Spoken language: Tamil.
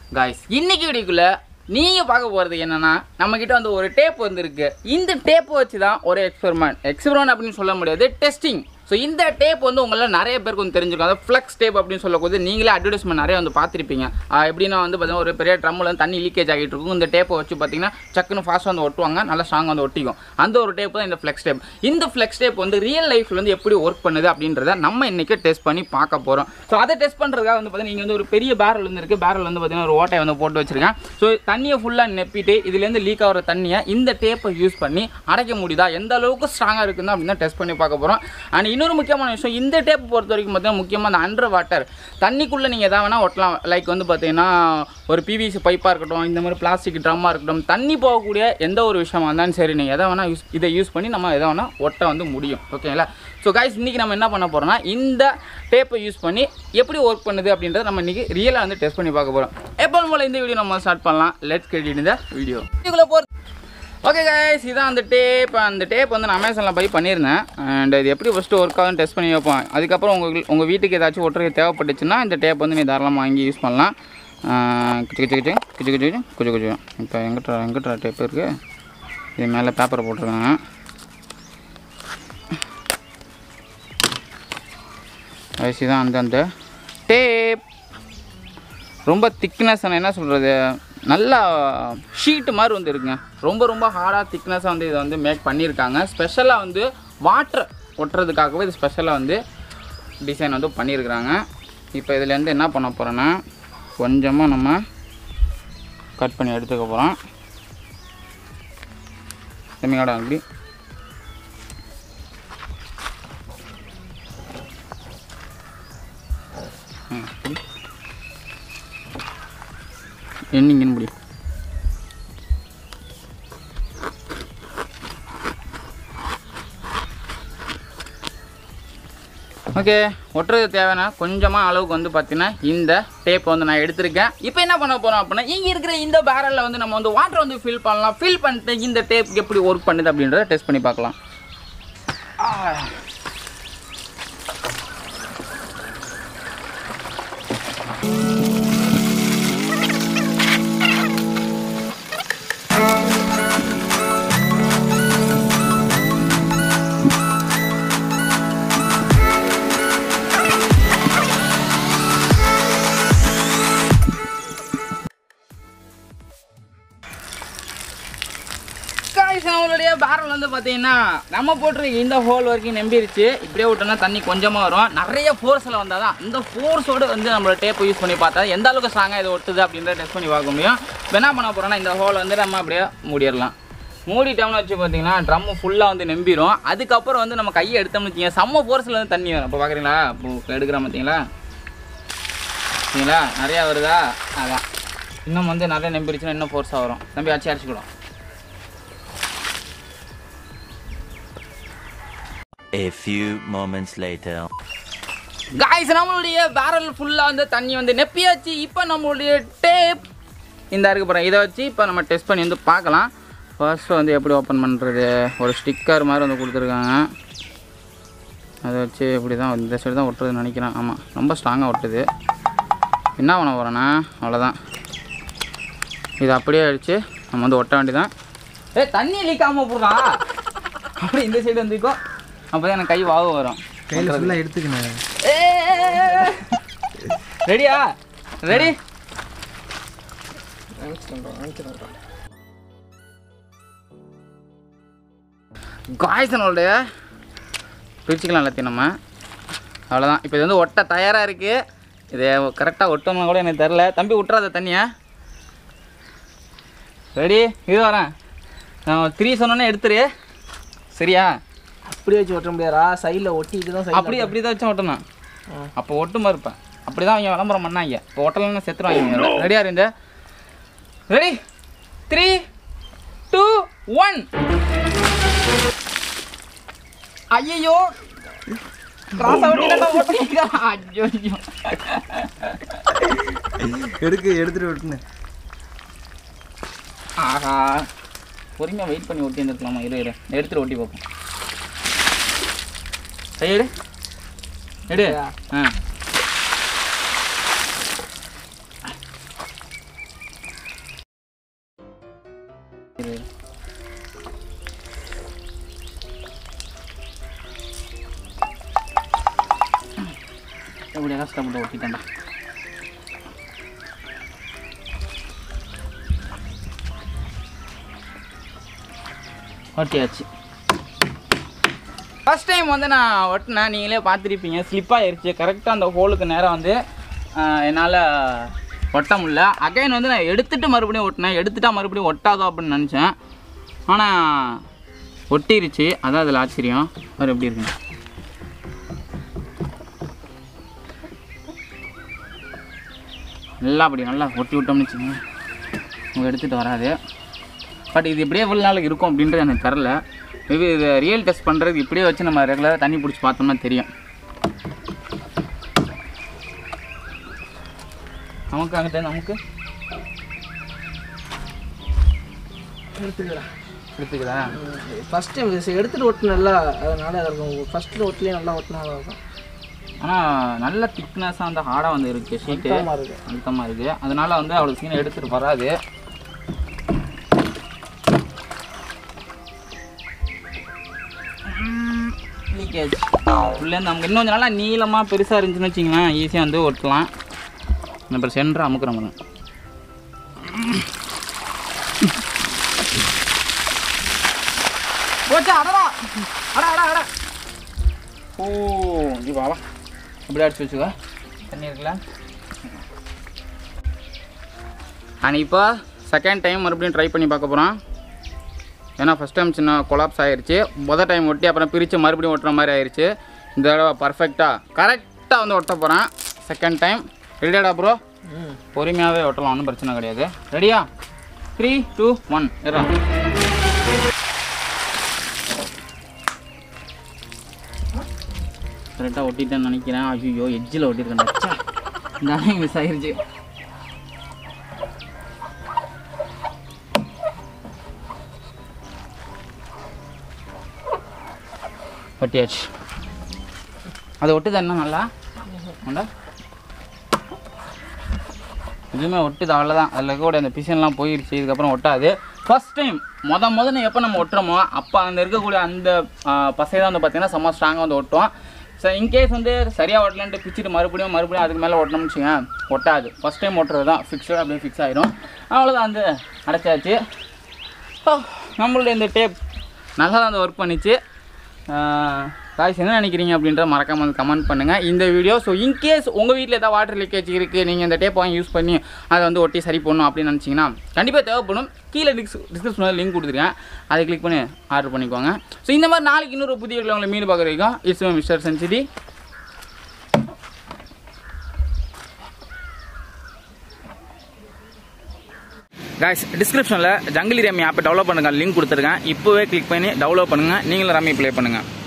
காய்ஸ் இன்னைக்கு வீடியோக்குள்ள நீங்கள் பார்க்க போகிறது என்னன்னா நம்மக்கிட்ட வந்து ஒரு டேப் வந்துருக்கு இந்த டேப்பை வச்சு தான் ஒரு எக்ஸ்பெரிமெண்ட் எக்ஸ்பெரிமெண்ட் அப்படின்னு சொல்ல முடியாது டெஸ்டிங் ஸோ இந்த டேப் வந்து உங்களில் நிறைய பேருக்கு வந்து தெரிஞ்சிருக்கும் அதாவது ஃப்ளெக்ஸ் டேப் அப்படின்னு சொல்லக்கூடாது நீங்களே அட்வர்டைஸ்மெண்ட் நிறைய வந்து பார்த்துருப்பீங்க ஆஹ் எப்படின்னா வந்து பார்த்தீங்கன்னா ஒரு பெரிய ட்ரம்மில் வந்து தண்ணி லீக்கேஜ் ஆகிட்டு இருக்கும் இந்த டேப்பை வச்சு பார்த்தீங்கன்னா சக்குன்னு ஃபாஸ்ட்டாக வந்து ஒட்டுவாங்க நல்லா ஸ்ட்ராங் வந்து ஒட்டிக்கும் அந்த ஒரு டேப் தான் இந்த ஃப்ளெக்ஸ் டேப் இந்த ஃப்ளெக்ஸ் டேப் வந்து ரியல் லைஃப்பில் வந்து எப்படி ஒர்க் பண்ணுது அப்படின்றத நம்ம இன்றைக்கி டெஸ்ட் பண்ணி பார்க்க போகிறோம் ஸோ அதை டெஸ்ட் பண்ணுறதுக்காக வந்து பார்த்தீங்கன்னா நீங்கள் வந்து ஒரு பெரிய பேரல் வந்து இருக்குது பேரல் வந்து பார்த்தீங்கன்னா ஒரு ஓட்டையை வந்து போட்டு வச்சிருக்கேன் ஸோ தண்ணியை ஃபுல்லாக நெப்பிட்டு இதுலேருந்து லீக் ஆகிற தண்ணியை இந்த டேப்பை யூஸ் பண்ணி அடைக்க முடியுதா எந்த அளவுக்கு ஸ்ட்ராங்காக இருக்குன்னு அப்படின்னு டெஸ்ட் பண்ணி பார்க்க போகிறோம் அண்ட் இன்னொரு முக்கியமான விஷயம் இந்த டேப் பொறுத்த வரைக்கும் பார்த்தீங்கன்னா முக்கியமாக அந்த அண்டர் வாட்டர் தண்ணிக்குள்ளே நீங்கள் எதாவது வேணால் ஒட்டலாம் லைக் வந்து பார்த்தீங்கன்னா ஒரு பிவிசி பைப்பாக இருக்கட்டும் இந்த மாதிரி பிளாஸ்டிக் ட்ரம்மாக இருக்கட்டும் தண்ணி போகக்கூடிய எந்த ஒரு விஷயமா இருந்தாலும் சரி நீங்கள் எதை வேணால் யூஸ் இதை யூஸ் பண்ணி நம்ம எதை வேணால் ஒட்ட வந்து முடியும் ஓகேங்களா ஸோ காய்ஸ் இன்றைக்கி நம்ம என்ன பண்ண போகிறோம்னா இந்த டேப்பை யூஸ் பண்ணி எப்படி ஒர்க் பண்ணுது அப்படின்றத நம்ம இன்றைக்கி ரியலாக வந்து டெஸ்ட் பண்ணி பார்க்க போகிறோம் எப்போ போல் இந்த வீடியோ நம்ம ஸ்டார்ட் பண்ணலாம் லெட்ஸ் கெட் இந்த வீடியோ இதுக்குள்ளே போகிற ஓகே கைஸ் இதான் அந்த டேப் அந்த டேப் வந்து நான் அமேசானில் போய் பண்ணியிருந்தேன் அண்ட் இது எப்படி ஃபஸ்ட்டு ஒர்க் ஆகுதுன்னு டெஸ்ட் பண்ணி வைப்போம் அதுக்கப்புறம் உங்கள் உங்கள் வீட்டுக்கு ஏதாச்சும் ஒட்டுறது தேவைப்பட்டுச்சுன்னா இந்த டேப் வந்து நீ தாராளமாக வாங்கி யூஸ் பண்ணலாம் கிச்சு கிச்சு கிச்சு கிச்சு கிச்சு கிச்சு குச்சு குச்சு இப்போ எங்கிட்ட எங்கிட்ட டேப் இருக்குது இது மேலே பேப்பரை போட்டிருக்காங்க கைஸ் இதான் அந்த அந்த டேப் ரொம்ப திக்னஸ் என்ன சொல்கிறது நல்லா ஷீட்டு மாதிரி வந்து இருக்குங்க ரொம்ப ரொம்ப ஹார்டாக திக்னஸாக வந்து இதை வந்து மேக் பண்ணியிருக்காங்க ஸ்பெஷலாக வந்து வாட்டர் ஒட்டுறதுக்காகவே இது ஸ்பெஷலாக வந்து டிசைன் வந்து பண்ணியிருக்கிறாங்க இப்போ இதுலேருந்து என்ன பண்ண போகிறோன்னா கொஞ்சமாக நம்ம கட் பண்ணி எடுத்துக்க போகிறோம் செம்மியோட அப்படி ம், இப்படி. எண்ணிங்கன்னு முடி ஓகே ஒட்டுறது தேவைன்னா கொஞ்சமாக அளவுக்கு வந்து பார்த்தீங்கன்னா இந்த டேப் வந்து நான் எடுத்திருக்கேன் இப்போ என்ன பண்ண போகிறோம் அப்படின்னா இங்கே இருக்கிற இந்த பேரலில் வந்து நம்ம வந்து வாட்டர் வந்து ஃபில் பண்ணலாம் ஃபில் பண்ணிட்டு இந்த டேப் எப்படி ஒர்க் பண்ணுது அப்படின்றத டெஸ்ட் பண்ணி பார்க்கலாம் ஆ. guys, நம்மளுடைய பேரல் வந்து பார்த்தீங்கன்னா நம்ம போட்டிருக்க இந்த ஹோல் வரைக்கும் நம்பிருச்சு இப்படியே விட்டோம்னா தண்ணி கொஞ்சமாக வரும் நிறைய ஃபோர்ஸில் வந்தால் தான் இந்த ஃபோர்ஸோடு வந்து நம்மளோட டேப்பை யூஸ் பண்ணி பார்த்தா எந்த அளவுக்கு ஸ்ட்ராங்காக இது ஒட்டுது அப்படின்றத டெஸ்ட் பண்ணி பார்க்க முடியும் இப்போ என்ன பண்ண போகிறோம்னா இந்த ஹோல் வந்து நம்ம அப்படியே மூடிடலாம் மூடிட்டோம்னு வச்சு பார்த்தீங்கன்னா ட்ரம்மு ஃபுல்லாக வந்து நம்பிரும் அதுக்கப்புறம் வந்து நம்ம கையை எடுத்தோம்னு வச்சுங்க செம்ம ஃபோர்ஸில் வந்து தண்ணி வரும் இப்போ பார்க்குறீங்களா இப்போ எடுக்கிறோம் பார்த்தீங்களா சரிங்களா நிறையா வருதா அதான் இன்னும் வந்து நிறைய நம்பிருச்சுன்னா இன்னும் ஃபோர்ஸாக வரும் நம்பி அடிச்சு அடிச்சுக்கிடும் A few moments later. Guys நம்மளுடைய பேரல் ஃபுல்லாக வந்து தண்ணி வந்து நெப்பியாச்சு இப்போ நம்மளுடைய டேப் இந்த இருக்கு போகிறேன் இதை வச்சு இப்போ நம்ம டெஸ்ட் பண்ணி வந்து பார்க்கலாம் ஃபர்ஸ்ட் வந்து எப்படி ஓப்பன் பண்ணுறது ஒரு ஸ்டிக்கர் மாதிரி வந்து கொடுத்துருக்காங்க அதை வச்சு இப்படி தான் இந்த சைடு தான் ஒட்டுறதுன்னு நினைக்கிறேன் ஆமாம் ரொம்ப ஸ்ட்ராங்காக ஒட்டுது என்ன பண்ண போகிறேன்னா அவ்வளோதான் இது அப்படியே அடித்து நம்ம வந்து ஒட்ட வேண்டியதான் ஏ தண்ணி லீக் ஆகாமல் போடுறா அப்படி இந்த சைடு வந்துக்கோ அப்போ தான் எனக்கு கை வாவு வரும் கையில் ஃபுல்லாக எடுத்துக்கினேன் ரெடியா ரெடி காய்ச்சனோடைய பிரிச்சுக்கலாம் எல்லாத்தையும் நம்ம அவ்வளோதான் இப்போ இது வந்து ஒட்ட தயாராக இருக்குது இது கரெக்டாக ஒட்டணும்னா கூட எனக்கு தெரில தம்பி விட்றாத தண்ணியா ரெடி இது வரேன் நான் த்ரீ சொன்னோன்னே எடுத்துரு சரியா அப்படியே வச்சு ஒட்ட முடியாதா சைடில் ஒட்டிட்டு தான் அப்படி அப்படி தான் வச்சு ஒட்டணும் அப்போ ஒட்டுமா இருப்பேன் அப்படி தான் அவங்க விளம்பரம் பண்ணாங்க இப்போ ஒட்டலன்னு செத்துருவாங்க ரெடியா இருந்த ரெடி த்ரீ டூ ஒன் ஐயோ கிராஸ் ஐயோ ஐயோ எடுக்கு எடுத்துட்டு ஒட்டுனேன் ஆஹா பொறுமையாக வெயிட் பண்ணி ஒட்டி இருந்துருக்கலாமா இரு இரு எடுத்துட்டு ஒட்டி பார்ப்போம் கை எடு எடு ஆ அது எப்படியா கஷ்டப்பட்டு ஒட்டிட்டேன்டா ஒட்டியாச்சு ஃபஸ்ட் டைம் வந்து நான் ஒட்டினேன் நீங்களே பார்த்துருப்பீங்க ஸ்லிப் ஆயிருச்சு கரெக்டாக அந்த ஹோலுக்கு நேரம் வந்து என்னால் ஒட்ட முடியல அகைன் வந்து நான் எடுத்துட்டு மறுபடியும் ஒட்டினேன் எடுத்துட்டா மறுபடியும் ஒட்டாதோ அப்படின்னு நினச்சேன் ஆனால் ஒட்டிருச்சு அதான் அதில் ஆச்சரியம் வேறு எப்படி இருக்குங்க நல்லா அப்படி நல்லா ஒட்டி விட்டோம்னு வச்சுக்கோங்க உங்களுக்கு எடுத்துகிட்டு வராது பட் இது இப்படியே இவ்வளோ நாளுக்கு இருக்கும் அப்படின்றது எனக்கு தெரில மேபி இது ரியல் டெஸ்ட் பண்ணுறது இப்படியே வச்சு நம்ம ரெகுலராக தண்ணி பிடிச்சி பார்த்தோம்னா தெரியும் நமக்கு அங்கிட்ட நமக்கு எடுத்துக்கிறேன் எடுத்துக்குதா ஃபர்ஸ்ட் டைம் எடுத்துட்டு ஒட்டினல அதனால இருக்கும் ஃபர்ஸ்ட் ஒட்டிலே நல்லா ஒட்டினா இருக்கும் ஆனால் நல்ல திக்னஸாக வந்து ஹார்டாக வந்து இருக்குது ஷீட்டு சுத்தமாக இருக்கு அழுத்தமாக இருக்குது அதனால வந்து அவ்வளோ சீன் எடுத்துகிட்டு வராது லீக்கேஜ் உள்ளேருந்து நமக்கு இன்னும் கொஞ்சம் நல்லா நீளமாக பெருசாக இருந்துச்சுன்னு வச்சிங்களேன் ஈஸியாக வந்து ஒட்டலாம் அப்புறம் சென்டர் அமுக்குற மாதிரி போச்சா அடடா அடா அடா அடா ஓ இங்கே வா வா இப்படி அடிச்சு வச்சுக்கோ தண்ணி இருக்குல்ல அண்ட் இப்போ செகண்ட் டைம் மறுபடியும் ட்ரை பண்ணி பார்க்க போகிறோம் ஏன்னா ஃபஸ்ட் டைம் சின்ன கொலாப்ஸ் ஆயிருச்சு மொதல் டைம் ஒட்டி அப்புறம் பிரித்து மறுபடியும் ஒட்டுற மாதிரி ஆயிருச்சு இந்த தடவை பர்ஃபெக்டாக கரெக்டாக வந்து ஒட்ட போகிறேன் செகண்ட் டைம் ரெடியாடா ப்ரோ ம் பொறுமையாகவே ஒட்டலாம் ஒன்றும் பிரச்சனை கிடையாது ரெடியா த்ரீ டூ ஒன் ஏறா கரெக்டாக ஒட்டிட்டேன்னு நினைக்கிறேன் ஐயோ எட்ஜில் ஒட்டியிருக்கேன் இந்த மிஸ் ஆயிருச்சு ஒட்டியாச்சு அது ஒட்டுது என்ன நல்லா உண்டா எதுவுமே ஒட்டுது அவ்வளோதான் அதில் கூட அந்த பிசன்லாம் போயிடுச்சு இதுக்கப்புறம் ஒட்டாது ஃபர்ஸ்ட் டைம் மொத முதல்ல எப்போ நம்ம ஒட்டுறோமோ அப்போ அந்த இருக்கக்கூடிய அந்த பசை தான் வந்து பார்த்தீங்கன்னா செம்ம ஸ்ட்ராங்காக வந்து ஒட்டும் ஸோ இன்கேஸ் வந்து சரியாக ஒட்டலன்ட்டு பிச்சுட்டு மறுபடியும் மறுபடியும் அதுக்கு மேலே ஒட்டணும்னு வச்சுங்க ஒட்டாது ஃபஸ்ட் டைம் ஒட்டுறது தான் ஃபிக்ஸ்டு அப்படியே ஃபிக்ஸ் ஆயிரும் அவ்வளோதான் வந்து அடைச்சாச்சு ஓ, நம்மளுடைய இந்த டேப் நல்லா தான் வந்து ஒர்க் பண்ணிச்சு காய்ஸ் என்ன நினைக்கிறீங்க அப்படின்ற மறக்காம வந்து கமெண்ட் பண்ணுங்கள் இந்த வீடியோ ஸோ இன்கேஸ் உங்கள் வீட்டில் ஏதாவது வாட்டர் லீக்கேஜ் இருக்குது நீங்கள் இந்த டேப் வாங்கி யூஸ் பண்ணி அதை வந்து ஒட்டி சரி பண்ணணும் அப்படின்னு நினச்சிங்கன்னா கண்டிப்பாக தேவைப்படும் கீழே டிஸ் டிஸ்கிரிப்ஷனில் லிங்க் கொடுத்துருக்கேன் அதை கிளிக் பண்ணி ஆர்டர் பண்ணிக்கோங்க ஸோ இந்த மாதிரி நாளைக்கு இன்னொரு புதிய வீடியோவில் உங்களை மீன் பார்க்குற வரைக்கும் இட்ஸ் மிஸ்டர் சென்சிட்டி காய்ஸ் டிஸ்கிரிப்ஷனில் ஜங்கிலி ரம்மி ஆப்பை டெவலப் பண்ணுங்க லிங்க் கொடுத்துருக்கேன் இப்போவே கிளிக் பண்ணி டெவலப் பண்ணுங்கள் நீங்களும் ரம்மி ப்ளே பண்ணுங்கள்